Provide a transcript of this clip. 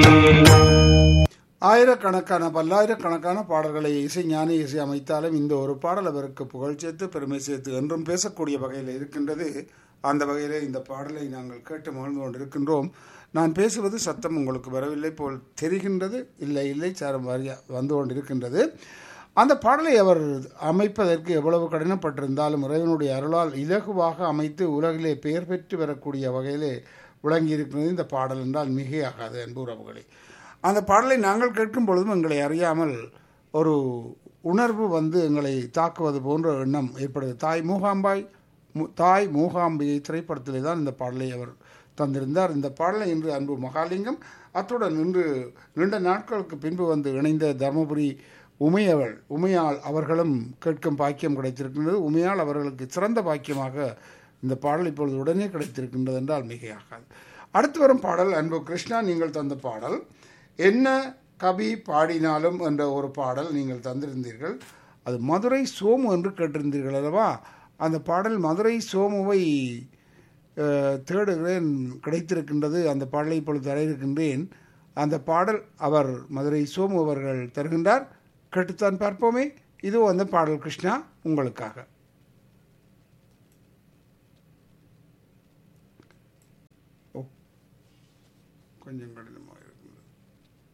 ஆயிரக்கணக்கான பல்லாயிரக்கணக்கான பாடல்களை இசை ஞானி இசை அமைத்தாலும் இந்த ஒரு பாடல் அவருக்கு புகழ் சேர்த்து பெருமை சேர்த்து என்றும் பேசக்கூடிய வகையில் இருக்கின்றது அந்த வகையிலே இந்த பாடலை நாங்கள் கேட்டு மகிழ்ந்து கொண்டிருக்கின்றோம் நான் பேசுவது சத்தம் உங்களுக்கு வரவில்லை போல் தெரிகின்றது இல்லை இல்லை சாரம் வாரியா வந்து கொண்டிருக்கின்றது அந்த பாடலை அவர் அமைப்பதற்கு எவ்வளவு கடினப்பட்டிருந்தாலும் இறைவனுடைய அருளால் இலகுவாக அமைத்து உலகிலே பெயர் பெற்று வரக்கூடிய வகையிலே விளங்கி இருக்கிறது இந்த பாடல் என்றால் மிகையாகாது அன்பு உறவுகளே அந்த பாடலை நாங்கள் கேட்கும் பொழுதும் எங்களை அறியாமல் ஒரு உணர்வு வந்து எங்களை தாக்குவது போன்ற எண்ணம் ஏற்படுது தாய் மூகாம்பாய் மு- தாய் மூகாம்பிகை திரைப்படத்திலே தான் இந்த பாடலை அவர் தந்திருந்தார் இந்த பாடலை இன்று அன்பு மகாலிங்கம் அத்துடன் இன்று நீண்ட நாட்களுக்கு பின்பு வந்து இணைந்த தருமபுரி உமையவள் உமையாள் அவர்களும் கேட்கும் பாக்கியம் கிடைத்திருக்கின்றது உமையாள் அவர்களுக்கு சிறந்த பாக்கியமாக இந்த பாடல் இப்பொழுது உடனே கிடைத்திருக்கின்றது என்றால் மிகையாகாது அடுத்து வரும் பாடல் அன்பு கிருஷ்ணா நீங்கள் தந்த பாடல் என்ன கவி பாடினாலும் என்ற ஒரு பாடல் நீங்கள் தந்திருந்தீர்கள் அது மதுரை சோமு என்று கேட்டிருந்தீர்கள் அல்லவா அந்த பாடல் மதுரை சோமுவை அஹ், தேடுகிறேன் கிடைத்திருக்கின்றது அந்த பாடலை இப்பொழுது தர இருக்கின்றேன் அந்த பாடல் அவர் மதுரை சோமு அவர்கள் தருகின்றார் கேட்டுத்தான் பார்ப்போமே இதோ அந்த பாடல் கிருஷ்ணா உங்களுக்காக ஓ கொஞ்சம் கடினமாக